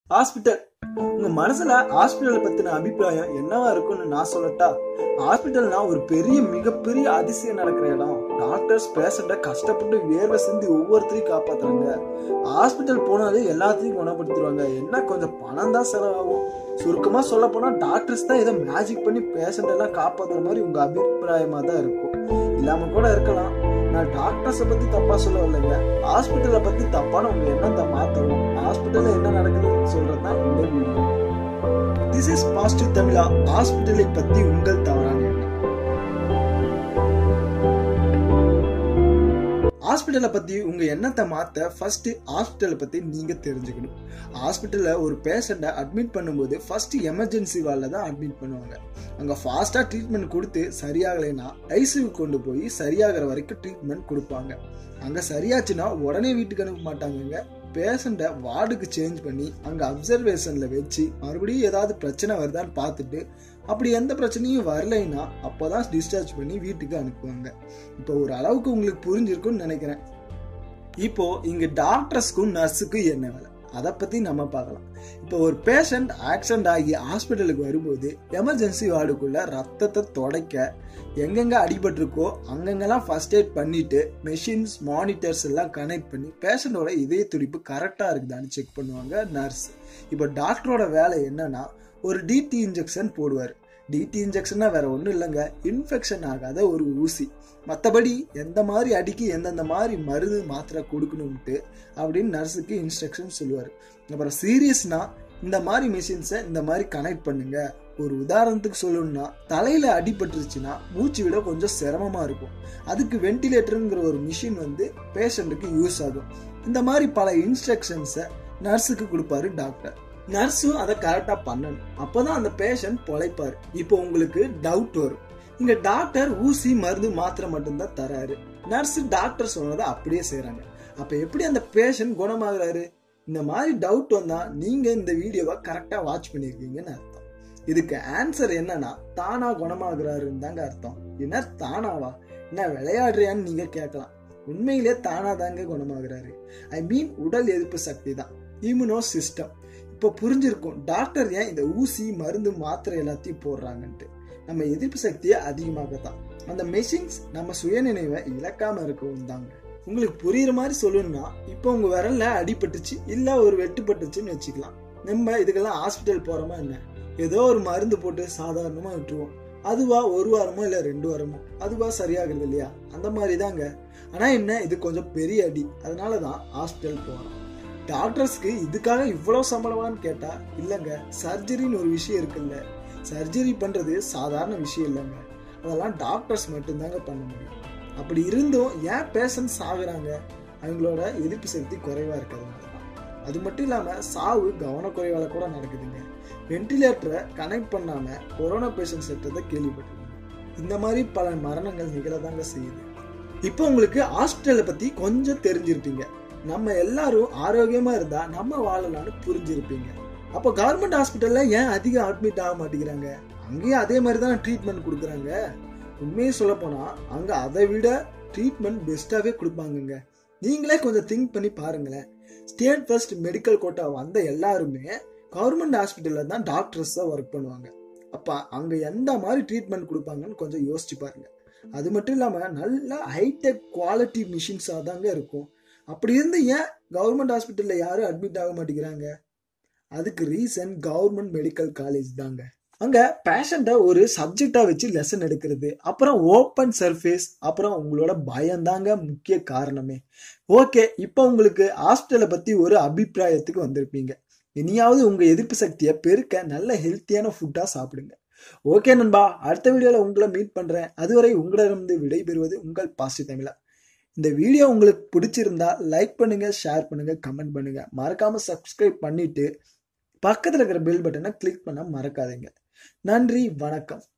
hospital உங்க மனசுல ஹாஸ்பிட்டலை பத்தின அபிப்பிராயம் என்னவா இருக்கும்னு நான் சொல்லட்டா ஹாஸ்பிட்டல்னா ஒரு பெரிய மிகப்பெரிய அதிசயம் நடக்கிற இடம் டாக்டர்ஸ் பேஷண்ட்டை கஷ்டப்பட்டு வேர்வை சிந்தி ஒவ்வொருத்தரையும் காப்பாத்துறாங்க ஹாஸ்பிட்டல் போனாலே எல்லாத்தையும் குணப்படுத்திடுவாங்க என்ன கொஞ்சம் பணம் தான் செலவாகும் சுருக்கமா சொல்ல போனா டாக்டர்ஸ் தான் ஏதோ மேஜிக் பண்ணி பேஷண்ட் எல்லாம் காப்பாத்துற மாதிரி உங்க அபிப்பிராயமா தான் இருக்கும் இல்லாம கூட இருக்கலாம் நான் டாக்டர்ஸை பத்தி தப்பா சொல்ல வரலைங்க ஹாஸ்பிட்டலை பத்தி தப்பான உங்க எண்ணத்தை மாத்தணும் ஹாஸ்பிட்டல்ல என்ன நடக்குதுன்னு சொல்றதுதான் இந்த வீடியோ திஸ் இஸ் பாசிட்டிவ் தமிழா ஹாஸ்பிட்டலை பத்தி உங்கள் தவறான எண்ணம் ஹாஸ்பிட்டலை பத்தி உங்க எண்ணத்தை மாத்த ஃபர்ஸ்ட் ஹாஸ்பிட்டலை பத்தி நீங்க தெரிஞ்சுக்கணும் ஹாஸ்பிட்டல்ல ஒரு பேஷண்ட்டை அட்மிட் பண்ணும்போது ஃபர்ஸ்ட் எமர்ஜென்சி வார்டில் தான் அட்மிட் பண்ணுவாங்க அங்க ஃபாஸ்டா ட்ரீட்மெண்ட் கொடுத்து சரியாகலைன்னா ஐசியூ கொண்டு போய் சரியாகிற வரைக்கும் ட்ரீட்மெண்ட் கொடுப்பாங்க அங்க சரியாச்சுன்னா உடனே வீட்டுக்கு அனுப்ப மாட்டாங்கங்க பேஷண்ட்டை வார்டுக்கு சேஞ்ச் பண்ணி அங்க அப்சர்வேஷன்ல வச்சு மறுபடியும் ஏதாவது பிரச்சனை வருதான்னு பார்த்துட்டு அப்படி எந்த பிரச்சனையும் வரலைன்னா அப்போதான் டிஸ்சார்ஜ் பண்ணி வீட்டுக்கு அனுப்புவாங்க இப்போ ஒரு அளவுக்கு உங்களுக்கு புரிஞ்சிருக்கும்னு நினைக்கிறேன் இப்போ இங்க டாக்டர்ஸ்க்கும் நர்ஸுக்கும் என்ன வேலை அதை பத்தி நம்ம பார்க்கலாம் இப்போ ஒரு பேஷண்ட் ஆக்சிடென்ட் ஆகி ஹாஸ்பிட்டலுக்கு வரும்போது எமர்ஜென்சி வார்டுக்குள்ள ரத்தத்தை துடைக்க எங்கெங்க அடிபட்டிருக்கோ அங்கங்கெல்லாம் ஃபர்ஸ்ட் எய்ட் பண்ணிட்டு மெஷின்ஸ் மானிட்டர்ஸ் எல்லாம் கனெக்ட் பண்ணி பேஷண்டோட இதய துடிப்பு கரெக்டாக இருக்குதான்னு செக் பண்ணுவாங்க நர்ஸ் இப்போ டாக்டரோட வேலை என்னன்னா ஒரு டிடி இன்ஜெக்ஷன் போடுவார் டிடி இன்ஜெக்ஷன்னா வேற ஒன்றும் இல்லைங்க இன்ஃபெக்ஷன் ஆகாத ஒரு ஊசி மற்றபடி எந்த மாதிரி அடிக்கி எந்தெந்த மாதிரி மருந்து மாத்திரை கொடுக்கணும்ட்டு அப்படின்னு நர்ஸுக்கு இன்ஸ்ட்ரக்ஷன் சொல்லுவார் அப்புறம் சீரியஸ்னா இந்த மாதிரி மிஷின்ஸை இந்த மாதிரி கனெக்ட் பண்ணுங்க ஒரு உதாரணத்துக்கு சொல்லணும்னா தலையில அடிபட்டுருச்சுன்னா மூச்சு விட கொஞ்சம் சிரமமா இருக்கும் அதுக்கு வென்டிலேட்டருங்கிற ஒரு மிஷின் வந்து பேஷண்ட்டுக்கு யூஸ் ஆகும் இந்த மாதிரி பல இன்ஸ்ட்ரக்ஷன்ஸை நர்ஸுக்கு கொடுப்பாரு டாக்டர் நர்ஸும் அதை கரெக்டாக பண்ணணும் அப்போதான் அந்த பேஷண்ட் பொழைப்பார் இப்போ உங்களுக்கு டவுட் வரும் இங்க டாக்டர் ஊசி மருந்து மாத்திரை மட்டும்தான் தராரு நர்ஸ் டாக்டர் சொன்னதை அப்படியே செய்றாங்க அப்ப எப்படி அந்த பேஷண்ட் குணமாகறாரு இந்த மாதிரி டவுட் வந்தா நீங்க இந்த வீடியோவை கரெக்டா வாட்ச் பண்ணிருக்கீங்கன்னு அர்த்தம் இதுக்கு ஆன்சர் என்னன்னா தானா குணமாகறாருன்னு தாங்க அர்த்தம் என்ன தானாவா என்ன விளையாடுறியான்னு நீங்க கேட்கலாம் உண்மையிலே தானா தாங்க குணமாகறாரு ஐ மீன் உடல் எதிர்ப்பு சக்தி தான் இம்யூனோ சிஸ்டம் இப்போ புரிஞ்சிருக்கும் டாக்டர் ஏன் இந்த ஊசி மருந்து மாத்திரை எல்லாத்தையும் போடுறாங்கன்ட்டு நம்ம எதிர்ப்பு சக்தியை அதிகமாகத்தான் அந்த மெஷின்ஸ் நம்ம சுயநினைவை இழக்காம இருக்கவும் தாங்க உங்களுக்கு புரியுற மாதிரி சொல்லணும்னா இப்போ உங்க விரல்ல அடிபட்டுச்சு இல்ல ஒரு வெட்டுப்பட்டுச்சுன்னு வச்சுக்கலாம் நம்ம இதுக்கெல்லாம் ஹாஸ்பிட்டல் போறோமா என்ன ஏதோ ஒரு மருந்து போட்டு சாதாரணமா விட்டுருவோம் அதுவா ஒரு வாரமோ இல்ல ரெண்டு வாரமோ அதுவா சரியாகிறது இல்லையா அந்த மாதிரி தாங்க ஆனா என்ன இது கொஞ்சம் பெரிய அடி அதனாலதான் ஹாஸ்பிட்டல் போறோம் டாக்டர்ஸ்க்கு இதுக்காக இவ்வளவு சம்பளமான்னு கேட்டா இல்லைங்க சர்ஜரின்னு ஒரு விஷயம் இருக்குல்ல சர்ஜரி பண்றது சாதாரண விஷயம் இல்லைங்க அதெல்லாம் டாக்டர்ஸ் மட்டும்தாங்க பண்ண முடியும் அப்படி இருந்தும் ஏன் பேஷண்ட்ஸ் ஆகுறாங்க அவங்களோட எதிர்ப்பு சக்தி குறைவா இருக்கிறதுனால தான் அது மட்டும் இல்லாம சாவு கவனக்குறைவால கூட நடக்குதுங்க வென்டிலேட்டரை கனெக்ட் பண்ணாம கொரோனா பேஷண்ட் செட்டதை கேள்விப்பட்டிருக்கீங்க இந்த மாதிரி பல மரணங்கள் நிகழதாங்க செய்யுது இப்போ உங்களுக்கு ஹாஸ்பிட்டலை பத்தி கொஞ்சம் தெரிஞ்சிருப்பீங்க நம்ம எல்லாரும் ஆரோக்கியமா இருந்தா நம்ம வாழலாம்னு புரிஞ்சிருப்பீங்க அப்போ கவர்மெண்ட் ஹாஸ்பிட்டல்ல ஏன் அதிகம் அட்மிட் ஆக மாட்டேங்கிறாங்க அங்கேயும் அதே மாதிரி தான் ட்ரீட்மெண்ட் கொடுக்குறாங்க உண்மையை சொல்ல போனா அங்க அதை விட ட்ரீட்மெண்ட் பெஸ்ட்டாவே கொடுப்பாங்கங்க நீங்களே கொஞ்சம் திங்க் பண்ணி பாருங்களேன் ஸ்டேட் ஃபர்ஸ்ட் மெடிக்கல் கோட்டா வந்த எல்லாருமே கவர்மெண்ட் ஹாஸ்பிட்டல்ல தான் டாக்டர்ஸ் தான் ஒர்க் பண்ணுவாங்க அப்ப அங்க எந்த மாதிரி ட்ரீட்மெண்ட் கொடுப்பாங்கன்னு கொஞ்சம் யோசிச்சு பாருங்க அது மட்டும் இல்லாம நல்ல ஹைடெக் குவாலிட்டி மிஷின்ஸாக தாங்க இருக்கும் அப்படி இருந்து ஏன் கவர்மெண்ட் ஹாஸ்பிட்டல்ல யாரும் அட்மிட் ஆக மாட்டேங்கிறாங்க அதுக்கு ரீசன் கவர்மெண்ட் மெடிக்கல் காலேஜ் தாங்க அங்க பேஷண்ட்டை ஒரு சப்ஜெக்டா வச்சு லெசன் எடுக்கிறது அப்புறம் ஓப்பன் சர்ஃபேஸ் அப்புறம் உங்களோட பயம்தாங்க முக்கிய காரணமே ஓகே இப்போ உங்களுக்கு ஹாஸ்பிட்டலை பத்தி ஒரு அபிப்பிராயத்துக்கு வந்திருப்பீங்க இனியாவது உங்க எதிர்ப்பு சக்தியை பெருக்க நல்ல ஹெல்த்தியான ஃபுட்டா சாப்பிடுங்க ஓகே நண்பா அடுத்த வீடியோல உங்களை மீட் பண்றேன் அதுவரை உங்களிடமிருந்து விடைபெறுவது உங்கள் பாசி தமிழா இந்த வீடியோ உங்களுக்கு பிடிச்சிருந்தா லைக் பண்ணுங்க ஷேர் பண்ணுங்க கமெண்ட் பண்ணுங்க மறக்காம சப்ஸ்கிரைப் பண்ணிட்டு பக்கத்தில் இருக்கிற பெல் பட்டனை கிளிக் பண்ண மறக்காதீங்க நன்றி வணக்கம்